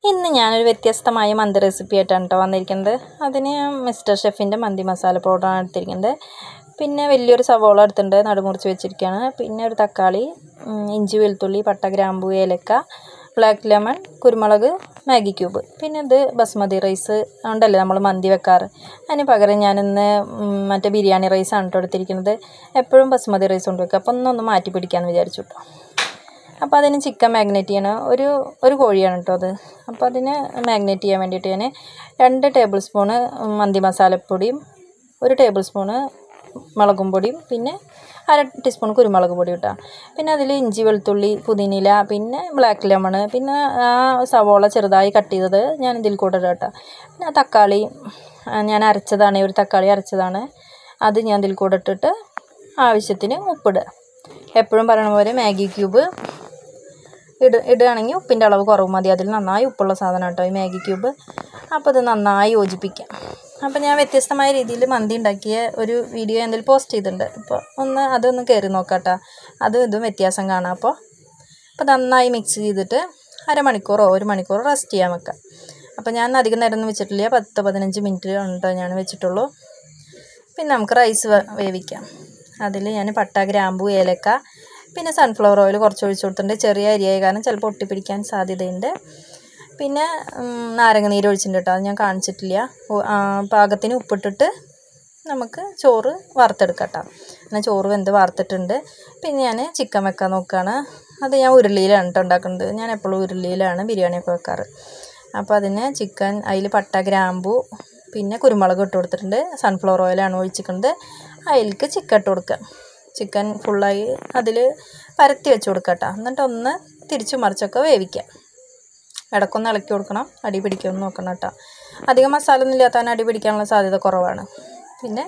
ഇന്ന് ഞാനൊരു വ്യത്യസ്തമായ മന്തി റെസിപ്പി ആയിട്ടാണ് കേട്ടോ വന്നിരിക്കുന്നത് അതിന് മിസ്റ്റർ ഷെഫിൻ്റെ മന്തി മസാല പൗഡറാണ് എടുത്തിരിക്കുന്നത് പിന്നെ വലിയൊരു സവോള എടുത്തിട്ടുണ്ട് നടുമുറിച്ച് വെച്ചിരിക്കുകയാണ് പിന്നെ ഒരു തക്കാളി ഉം, ഇഞ്ചി വെളുത്തുള്ളി പട്ട ഗ്രാമ്പു ഏലക്ക ബ്ലാക്ക് ലെമൺ കുരുമുളക് മാഗി ക്യൂബ് പിന്നെ ഇത് ബസ്മതി റൈസ് ഉണ്ടല്ലേ നമ്മൾ മന്തി വെക്കാറ് അതിന് പകരം ഞാനിന്ന് ഉം, മറ്റേ ബിരിയാണി റൈസാണ് കേട്ടോ എടുത്തിരിക്കുന്നത് എപ്പോഴും ബസ്മതി റൈസ് കൊണ്ട് വെക്കുക അപ്പോൾ ഒന്നൊന്ന് മാറ്റി പിടിക്കാമെന്ന് വിചാരിച്ചു കേട്ടോ അപ്പോൾ അതിന് ചിക്കൻ മാഗ്നേറ്റ് ചെയ്യണം ഒരു ഒരു കോഴിയാണ് കേട്ടോ അത് അപ്പോൾ അതിന് മാഗ്നേറ്റ് ചെയ്യാൻ വേണ്ടിയിട്ട് ഞാൻ രണ്ട് ടേബിൾ സ്പൂണ് മന്തി മസാലപ്പൊടിയും ഒരു ടേബിൾ സ്പൂണ് മുളകും പൊടിയും പിന്നെ അര ടീസ്പൂൺ കുരുമുളക് പൊടി ഇട്ടാ പിന്നെ അതിൽ ഇഞ്ചി വെളുത്തുള്ളി പുതിനില പിന്നെ ബ്ലാക്ക് ലെമൺ പിന്നെ ആ സവോള ചെറുതായി കട്ട് ചെയ്തത് ഞാൻ ഇതിൽ കൂടെ ഇടാം കേട്ടോ പിന്നെ ആ തക്കാളി ആ, ഞാൻ അരച്ചതാണ് ഒരു തക്കാളി അരച്ചതാണ് അത് ഞാൻ ഇതിൽ കൂടെ ഇട്ടിട്ട് ആവശ്യത്തിന് ഉപ്പിടുക എപ്പോഴും പറയണ പോലെ മാഗി ക്യൂബ് ഇട ഇടുകയാണെങ്കിൽ ഉപ്പിൻ്റെ അളവ് കുറവ് മതി അതിൽ നന്നായി ഉപ്പുള്ള സാധനം കേട്ടോ ഈ മാഗി ക്യൂബ് അപ്പോൾ ഇത് നന്നായി യോജിപ്പിക്കാം അപ്പോൾ ഞാൻ വ്യത്യസ്തമായ രീതിയിൽ മന്തി ഉണ്ടാക്കിയ ഒരു വീഡിയോ എന്തെങ്കിലും പോസ്റ്റ് ചെയ്തിട്ടുണ്ട് അപ്പോൾ ഒന്ന് അതൊന്ന് കയറി നോക്കാം കേട്ടോ അതും ഇതും വ്യത്യാസം കാണാം അപ്പോൾ അപ്പോൾ നന്നായി മിക്സ് ചെയ്തിട്ട് അരമണിക്കൂറോ ഒരു മണിക്കൂറോ റെസ്റ്റ് ചെയ്യാൻ വെക്കാം അപ്പോൾ ഞാൻ അധികം നേരം ഒന്നും വെച്ചിട്ടില്ല പത്ത് പതിനഞ്ച് മിനിറ്റ് ഉണ്ടോ ഞാൻ വെച്ചിട്ടുള്ളൂ പിന്നെ നമുക്ക് റൈസ് വേ- വേവിക്കാം അതിൽ ഞാൻ പട്ട ഗ്രാമ്പു ഏലക്ക പിന്നെ സൺഫ്ലവർ ഓയിൽ കുറച്ച് ഒഴിച്ച് കൊടുത്തിട്ടുണ്ട് ചെറിയ അരിയായ കാരണം ചിലപ്പോൾ ഒട്ടിപ്പിടിക്കാൻ സാധ്യതയുണ്ട് പിന്നെ ഉം, നാരങ്ങ നീര് ഒഴിച്ചിട്ടുണ്ട് കേട്ടോ അത് ഞാൻ കാണിച്ചിട്ടില്ല ഉ- ആ, പാകത്തിന് ഉപ്പിട്ടിട്ട് നമുക്ക് ചോറ് വറുത്തെടുക്കാം കേട്ടോ എന്നാൽ ചോറ് വെന്ത് വറുത്തിട്ടുണ്ട് പിന്നെ ഞാൻ ചിക്കൻ വെക്കാൻ നോക്കുകയാണ് അത് ഞാൻ ഉരുളിയിലാണ് കേട്ടോ ഉണ്ടാക്കുന്നത് ഞാൻ എപ്പോഴും ഉരുളിയിലാണ് ബിരിയാണിയൊക്കെ വെക്കാറ് അപ്പോൾ അതിന് ചിക്കൻ അതിൽ പട്ട ഗ്രാമ്പു പിന്നെ കുരുമുളക് ഇട്ട് കൊടുത്തിട്ടുണ്ട് സൺഫ്ലവർ ഓയിലാണ് ഒഴിച്ചിട്ടുണ്ട് അതിലേക്ക് ചിക്കൻ ഇട്ട് കൊടുക്കുക ചിക്കൻ ഫുള്ളായി അതിൽ പരത്തി വെച്ച് കൊടുക്കുക കേട്ടോ എന്നിട്ട് ഒന്ന് തിരിച്ചു മറിച്ചൊക്കെ വേവിക്കാം ഇടയ്ക്കൊന്ന് ഇളക്കി കൊടുക്കണം അടി പിടിക്കുമെന്ന് നോക്കണം കേട്ടോ അധികം മസാല ഒന്നും ഇല്ലാത്തവന് അടി പിടിക്കാനുള്ള സാധ്യത കുറവാണ് പിന്നെ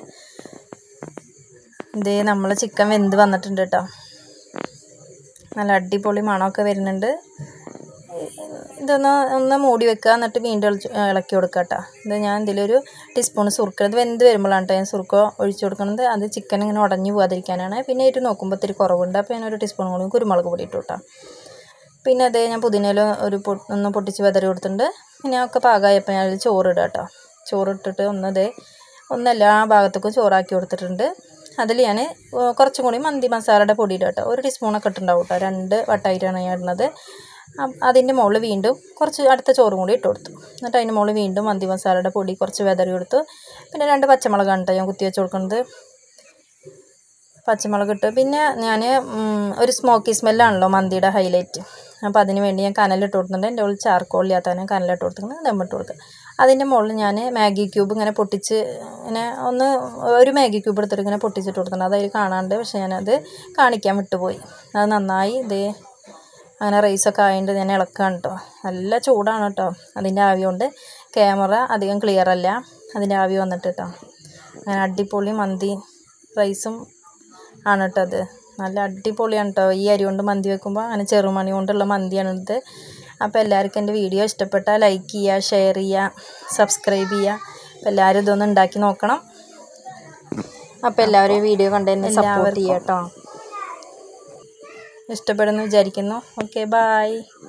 ഇതേ നമ്മൾ ചിക്കൻ വെന്ത് വന്നിട്ടുണ്ട് കേട്ടോ നല്ല അടിപൊളി മണമൊക്കെ വരുന്നുണ്ട് ഇതൊന്ന് ഒന്ന് മൂടി വെക്കുക എന്നിട്ട് വീണ്ടും ഇളച്ച് ഇളക്കി കൊടുക്കുക കേട്ടോ ഇത് ഞാൻ ഇതിലൊരു ടീസ്പൂൺ സുറുക്ക ഇത് വെന്ത് വരുമ്പോഴാണ് കേട്ടോ ഞാൻ സുറുക്ക ഒഴിച്ച് കൊടുക്കുന്നത് അത് ചിക്കൻ ഇങ്ങനെ ഉടഞ്ഞു പോകാതിരിക്കാനാണ് പിന്നെ ഇത് നോക്കുമ്പോൾ ഇത്തിരി കുറവുണ്ട് അപ്പോൾ ഞാൻ ഒരു ടീസ്പൂൺ കൂടി കുരുമുളക് പൊടി ഇട്ടു കേട്ടോ പിന്നെ അതേ ഞാൻ പുതിനയില ഒരു പൊ ഒന്ന് പൊട്ടിച്ച് വെതറി കൊടുത്തിട്ടുണ്ട് പിന്നെ ഒക്കെ പാകമായപ്പോൾ ഞാൻ അതിൽ ചോറ് ഇടാം കേട്ടോ ചോറ് ഇട്ടിട്ട് ഒന്ന് ദേ ഒന്ന് എല്ലാ ഭാഗത്തേക്കും ചോറാക്കി കൊടുത്തിട്ടുണ്ട് അതിൽ ഞാൻ കുറച്ചും കൂടി മന്തി മസാലയുടെ പൊടി ഇടാം കേട്ടോ ഒരു ടീസ്പൂണൊക്കെ ഇട്ടുണ്ടാവും കേട്ടോ രണ്ട് വട്ടായിട്ടാണ് ഞാൻ ഇടുന്നത് അ- അതിൻ്റെ മുകളിൽ വീണ്ടും കുറച്ച് അടുത്ത ചോറും കൂടി ഇട്ട് കൊടുത്തു എന്നിട്ട് അതിൻ്റെ മുകളിൽ വീണ്ടും മന്തി മസാലയുടെ പൊടി കുറച്ച് വെതറി കൊടുത്തു പിന്നെ രണ്ട് പച്ചമുളകാണ് കേട്ടോ ഞാൻ കുത്തി വെച്ച് കൊടുക്കുന്നത് പച്ചമുളക് ഇട്ട് പിന്നെ ഞാൻ ഒരു സ്മോക്കി സ്മെല്ലാണല്ലോ മന്തിയുടെ ഹൈലൈറ്റ് അപ്പോൾ അതിന് വേണ്ടി ഞാൻ കനലിട്ട് കൊടുത്തിട്ടുണ്ട് എൻ്റെ ഉള്ളിൽ ചാർക്കോൾ ഇല്ലാത്തതിന് കനലിട്ട് കൊടുത്തിട്ടുണ്ട് ദമ്മിട്ട് കൊടുക്കുക അതിൻ്റെ മുകളിൽ ഞാൻ മാഗി ക്യൂബ് ഇങ്ങനെ പൊട്ടിച്ച് ഇങ്ങനെ ഒന്ന് ഒരു മാഗി ക്യൂബ് എടുത്തിട്ട് ഇങ്ങനെ പൊട്ടിച്ചിട്ട് കൊടുത്തിട്ടുണ്ട് അതതിൽ കാണാണ്ട് പക്ഷേ ഞാനത് കാണിക്കാൻ വിട്ടുപോയി അത് നന്നായി ഇതേ അങ്ങനെ റൈസൊക്കെ ആയതുകൊണ്ട് ഞാൻ ഇളക്കുകയാണ് കേട്ടോ നല്ല ചൂടാണ് കേട്ടോ അതിൻ്റെ ആവി കൊണ്ട് ക്യാമറ അധികം ക്ലിയർ അല്ല അതിൻ്റെ ആവി വന്നിട്ട് കേട്ടോ അങ്ങനെ അടിപൊളി മന്തി റൈസും ആണ് കേട്ടോ അത് നല്ല അടിപൊളിയാണ് കേട്ടോ ഈ അരി കൊണ്ട് മന്തി വെക്കുമ്പോൾ അങ്ങനെ ചെറുമണി കൊണ്ടുള്ള മന്തിയാണ് ഇത് അപ്പോൾ എല്ലാവർക്കും എൻ്റെ വീഡിയോ ഇഷ്ടപ്പെട്ടാൽ ലൈക്ക് ചെയ്യുക ഷെയർ ചെയ്യുക സബ്സ്ക്രൈബ് ചെയ്യുക അപ്പോൾ എല്ലാവരും ഇതൊന്ന് ഉണ്ടാക്കി നോക്കണം അപ്പോൾ എല്ലാവരും ഈ വീഡിയോ കണ്ടതിന് സപ്പോർട്ട് ചെയ്യുക കേട്ടോ ഇഷ്ടപ്പെടുന്നു വിചാരിക്കുന്നു ഓക്കെ ബായ്